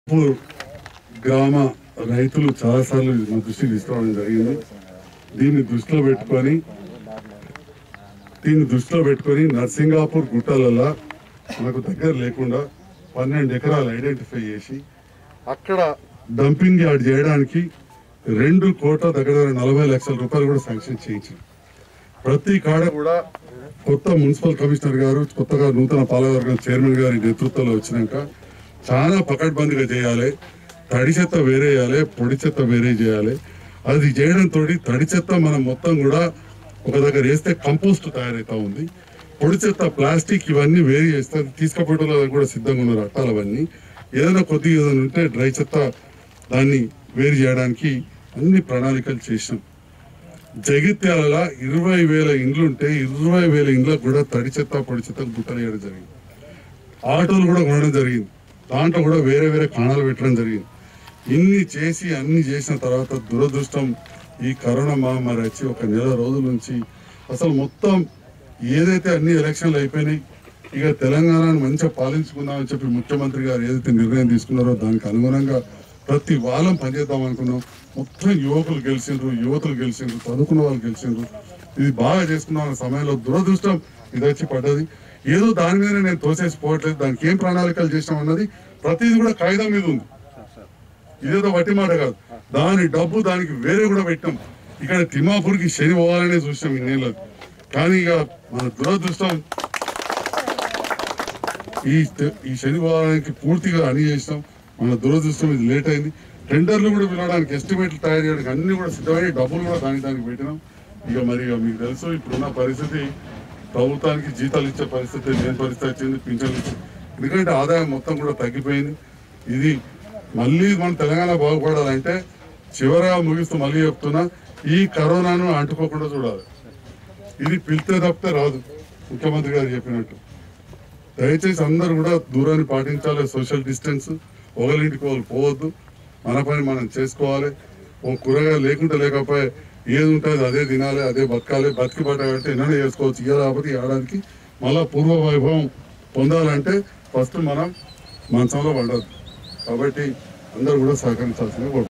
Poor గ్రామ రైతులు చాలాసార్లు మా దృష్టికి తీసుకురావడం జరిగింది దీన్ని దృష్టిలో పెట్టుకొని దీన్ని దృష్టిలో పెట్టుకొని నర్సింగాపూర్ గుట్టలలో మనకు దగ్గర లేకుండా పన్నెండు ఎకరాలు ఐడెంటిఫై చేసి అక్కడ డంపింగ్ యార్డ్ చేయడానికి రెండు కోట్ల దగ్గర దగ్గర నలభై లక్షల రూపాయలు కూడా శాంక్షన్ చేయించారు ప్రతి కాడ కూడా కొత్త మున్సిపల్ కమిషనర్ గారు కొత్తగా నూతన పాలకవర్గం చైర్మన్ గారి నేతృత్వంలో వచ్చినాక చాలా పకడ్బందీగా చేయాలి తడి చెత్త వేరే చేయాలి పొడి చెత్త వేరే చేయాలి అది చేయడంతో తడి చెత్త మనం మొత్తం కూడా ఒక దగ్గర వేస్తే కంపోస్ట్ తయారవుతా ఉంది పొడి చెత్త ప్లాస్టిక్ ఇవన్నీ వేరే చేస్తే తీసుకపోవడంలో కూడా సిద్ధంగా ఉన్నారు అట్టాలు అవన్నీ ఏదైనా కొద్దిగా ఏదైనా ఉంటే డ్రై చెత్త దాన్ని వేరు చేయడానికి అన్ని ప్రణాళికలు చేసినాం జగిత్యాల ఇరవై వేల ఇండ్లు ఉంటే ఇరవై వేల ఇండ్లకు కూడా తడి చెత్త పొడి చెత్త గుట్టలు వేయడం జరిగింది ఆటోలు కూడా కొనడం జరిగింది దాంట్లో కూడా వేరే వేరే కాణాలు పెట్టడం జరిగింది ఇన్ని చేసి అన్ని చేసిన తర్వాత దురదృష్టం ఈ కరోనా మహమ్మారి వచ్చి ఒక నెల రోజుల నుంచి అసలు మొత్తం ఏదైతే అన్ని ఎలక్షన్లు అయిపోయినాయి ఇక తెలంగాణను మంచిగా పాలించుకుందామని చెప్పి ముఖ్యమంత్రి గారు ఏదైతే నిర్ణయం తీసుకున్నారో దానికి అనుగుణంగా ప్రతి వాళ్ళం పనిచేద్దాం అనుకున్నాం మొత్తం యువకులు గెలిచిండ్రు యువతులు గెలిచిండ్రు చదువుకున్న వాళ్ళు గెలిచిండ్రు ఇది బాగా చేసుకున్నాం అనే సమయంలో దురదృష్టం ఇది వచ్చి పడ్డది ఏదో దాని మీద నేను తోసేసి పోవట్లేదు దానికి ఏం ప్రణాళికలు చేసినాం అన్నది ప్రతిదీ కూడా కాగితం మీద ఉంది ఇదేదో వట్టి మాట కాదు దాని డబ్బు దానికి వేరే కూడా పెట్టాం ఇక్కడ తిమ్మాపూర్కి శని పోవాలనే చూసాం ఇన్నేళ్ళు కానీ ఇక మన దురదృష్టం ఈ ఈ శని పోవడానికి పూర్తిగా అని చేసినాం మన దురదృష్టం ఇది లేట్ అయింది టెండర్లు కూడా పిలవడానికి ఎస్టిమేట్లు తయారు చేయడానికి అన్ని కూడా సిద్ధమై డబ్బులు కూడా దానికి దానికి పెట్టినాం ఇక మరి ఇక మీకు తెలుసు ఇప్పుడున్న పరిస్థితి ప్రభుత్వానికి జీతాలు ఇచ్చే పరిస్థితి లేని పరిస్థితి వచ్చింది పింఛన్లు ఇచ్చే ఎందుకంటే ఆదాయం మొత్తం కూడా తగ్గిపోయింది ఇది మళ్ళీ మన తెలంగాణ బాగుపడాలంటే చివరగా ముగిస్తూ మళ్ళీ చెప్తున్నా ఈ కరోనాను అంటుకోకుండా చూడాలి ఇది పిలితే తప్పితే రాదు ముఖ్యమంత్రి గారు చెప్పినట్టు దయచేసి అందరూ కూడా దూరాన్ని పాటించాలి సోషల్ డిస్టెన్స్ ఒకరింటికి ఒకరు పోవద్దు మన పని మనం చేసుకోవాలి ఓ కూరగాయలు లేకుంటే లేకపోతే ఏది ఉంటుంది అదే తినాలి అదే బతకాలి బతికి పట్టాలంటే ఎన్నైనా చేసుకోవచ్చు ఇయ్య రాకపోతే ఈ ఏడాదికి మళ్ళా పూర్వ వైభవం పొందాలంటే ఫస్ట్ మనం మంచంలో పడద్దు కాబట్టి అందరూ కూడా సహకరించాల్సిందే కోరుకుంటున్నాను.